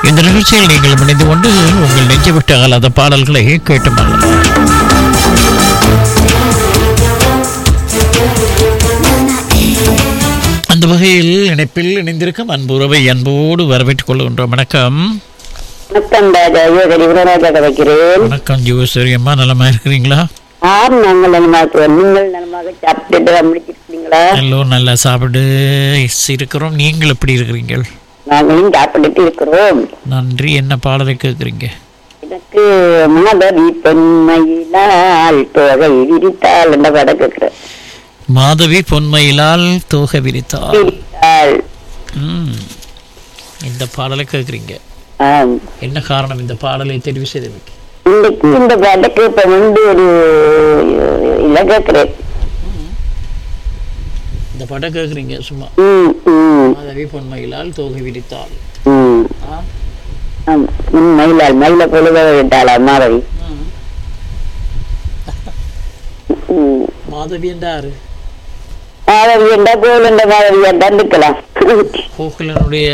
இந்த நிகழ்ச்சியில் நீங்கள் இணைந்து கொண்டு உங்கள் நெஞ்சு விட்டு அகலாத பாடல்களை கேட்டு மகிழலாம் அந்த வகையில் இணைப்பில் இணைந்திருக்கும் அன்புறவை அன்போடு வரவேற்றுக் கொள்கின்றோம் வணக்கம் வணக்கம் ராஜா யோகரி உரராஜா கதைக்கிறேன் வணக்கம் ஜீவஸ்வரி அம்மா நலமா இருக்கிறீங்களா ஆம் நாங்கள் நலமாக இருக்கிறோம் நீங்கள் நலமாக சாப்பிட்டுட்டு முடிச்சிருக்கீங்களா எல்லோரும் நல்லா சாப்பிட்டு இருக்கிறோம் நீங்கள் எப்படி இருக்கிறீர்கள் நாங்களும் சாப்பிட்டுட்டு இருக்கிறோம் நன்றி என்ன பாடலை கேட்குறீங்க எனக்கு மாதவி பெண்மையினால் தொகை விரித்தாள் என்ற படம் கேட்கிறேன் மாதவி பொன்மையிலால் தோகை விரித்தார் விரித்தாள் ம். இந்த பாடலை கேட்குறீங்க ஆம் என்ன காரணம் இந்த பாடலை தெரிவு செய்ததுக்கு இன்னைக்கு இந்த படக்கு இப்ப வந்து ஒரு இல்ல கேட்கிறேன் இந்த பாடம் கேட்குறீங்க சும்மா ம் ம் மாதவி பொன்மையிலால் தோகை விரித்தாள் ம் ஆ? ஆம். ம், மயிலாள் மயில பொழுத விட்டாளா மாதவி ம் மாதவி என்றாரு மாதவி என்றா கோல் என்ற மாதவி என்றா இருக்கலாம் கோகுலனுடைய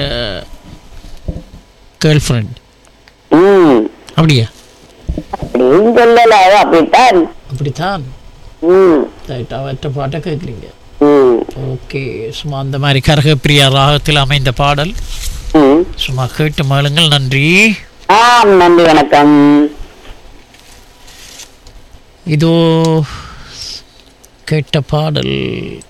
கேர்ள் ஃப்ரெண்ட் ம் அப்படியா அப்படின்னு சொல்லலாம் அப்படித்தான் அப்படித்தான் ம் ரைட் அவற்ற பாட்டை கேட்குறீங்க ம் ஓகே சும்மா அந்த மாதிரி கரகப்பிரியா ராகத்தில் அமைந்த பாடல் ம் சும்மா கேட்டு மகளுங்கள் நன்றி ஆம் நன்றி வணக்கம் இதோ கேட்ட பாடல்